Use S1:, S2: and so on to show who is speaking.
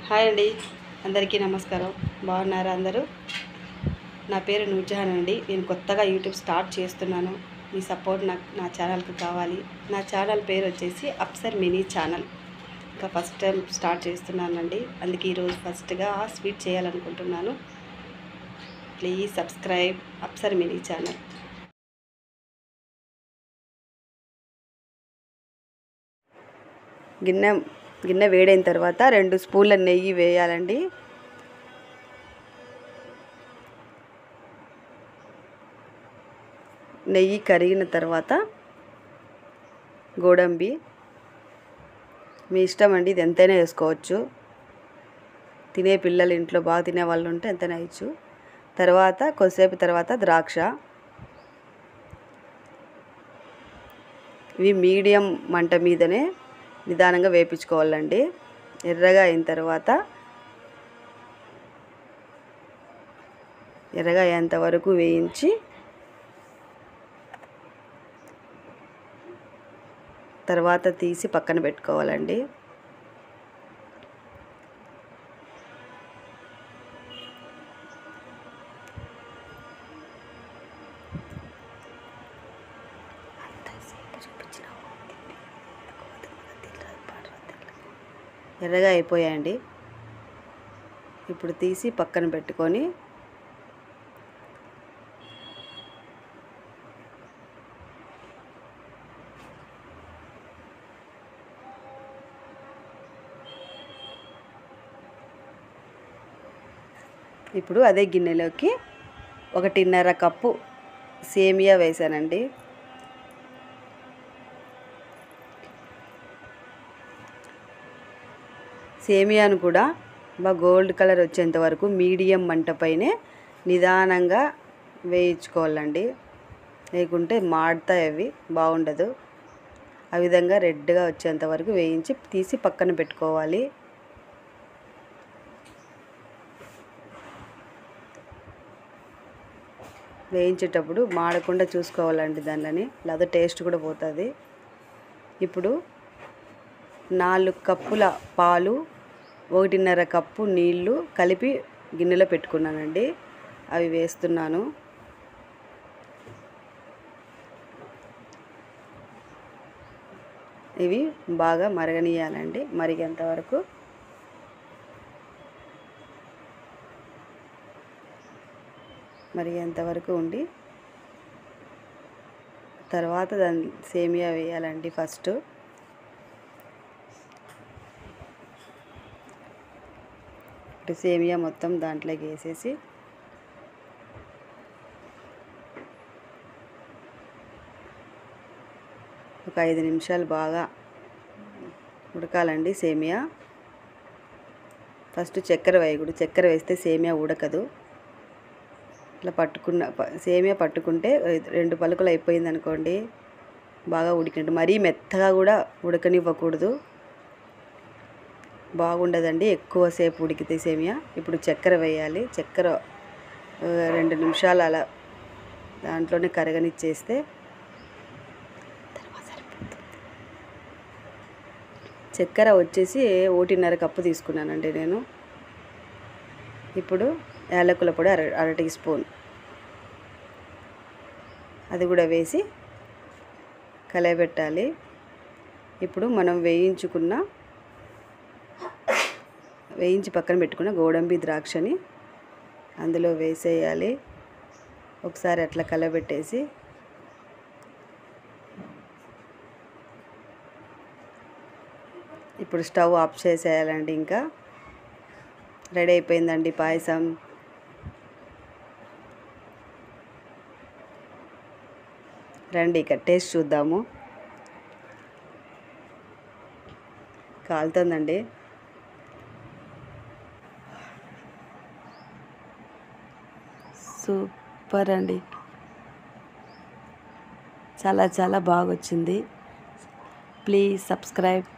S1: hi అండి అందరికీ నమస్కారం బాగున్నారా అందరూ నా పేరు నూర్జహాన్ అండి నేను కొత్తగా యూట్యూబ్ స్టార్ట్ చేస్తున్నాను మీ సపోర్ట్ నాకు నా ఛానల్కి కావాలి నా ఛానల్ పేరు వచ్చేసి అప్సర్ మినీ ఛానల్ ఇంకా ఫస్ట్ టైం స్టార్ట్ చేస్తున్నానండి అందుకే ఈరోజు ఫస్ట్గా స్వీట్ చేయాలనుకుంటున్నాను please subscribe Afsar mini channel గిన్నె గిన్నె వేడైన తర్వాత రెండు స్పూన్ల నెయ్యి వేయాలండి నెయ్యి కరిగిన తర్వాత గోడంబి మీ ఇష్టం అండి ఇది ఎంతైనా వేసుకోవచ్చు తినే పిల్లలు ఇంట్లో బాగా తినే వాళ్ళు ఉంటే ఎంతైనా వేయచ్చు తర్వాత కొద్దిసేపు తర్వాత ద్రాక్ష ఇవి మీడియం మంట మీదనే నిదానంగా వేపించుకోవాలండి ఎర్రగా అయిన తర్వాత ఎర్రగా అయ్యేంత వరకు వేయించి తర్వాత తీసి పక్కన పెట్టుకోవాలండి ఎర్రగా అయిపోయాయండి ఇప్పుడు తీసి పక్కన పెట్టుకొని ఇప్పుడు అదే గిన్నెలోకి ఒకటిన్నర కప్పు సేమియా వేసానండి సేమియాను కూడా బాగా గోల్డ్ కలర్ వచ్చేంత వరకు మీడియం మంట పైనే నిదానంగా వేయించుకోవాలండి లేకుంటే మాడతాయి అవి బాగుండదు ఆ విధంగా రెడ్గా వచ్చేంత వరకు వేయించి తీసి పక్కన పెట్టుకోవాలి వేయించేటప్పుడు మాడకుండా చూసుకోవాలండి దానిని లేదా టేస్ట్ కూడా పోతుంది ఇప్పుడు నాలుగు కప్పుల పాలు ఒకటిన్నర కప్పు నీళ్ళు కలిపి గిన్నెలో పెట్టుకున్నానండి అవి వేస్తున్నాను ఇవి బాగా మరగనీయాలండి మరిగేంత వరకు మరిగేంత వరకు ఉండి తర్వాత దాని సేమియా వేయాలండి ఫస్ట్ ఇప్పుడు సేమియా మొత్తం దాంట్లోకి వేసేసి ఒక ఐదు నిమిషాలు బాగా ఉడకాలండి సేమియా ఫస్ట్ చక్కెర వేయకూడదు చక్కెర వేస్తే సేమియా ఉడకదు ఇట్లా పట్టుకున్న ప- సేమియా పట్టుకుంటే రెండు పలుకులు అయిపోయింది అనుకోండి బాగా ఉడికినట్టు మరీ మెత్తగా కూడా ఉడకనివ్వకూడదు బాగుండదండి ఎక్కువసేపు ఉడికితే సేమియా ఇప్పుడు చక్కెర వేయాలి చక్కెర ఆ, రెండు నిమిషాలు అలా దాంట్లోనే కరగనిచ్చేస్తే చక్కెర వచ్చేసి ఒకటిన్నర కప్పు తీసుకున్నానండి నేను ఇప్పుడు యాలకుల పొడి అర అర టీ స్పూన్ అది కూడా వేసి కలయబెట్టాలి ఇప్పుడు మనం వేయించుకున్న వేయించి పక్కన పెట్టుకున్న గోడంబి ద్రాక్షని అందులో వేసేయాలి ఒకసారి అట్లా కలబెట్టేసి ఇప్పుడు స్టవ్ ఆఫ్ చేసేయాలండి ఇంకా రెడీ అయిపోయిందండి పాయసం రండి ఇక టేస్ట్ చూద్దాము కాలుతుందండి సూపర్ అండి చాలా చాలా బాగా వచ్చింది ప్లీజ్ సబ్స్క్రైబ్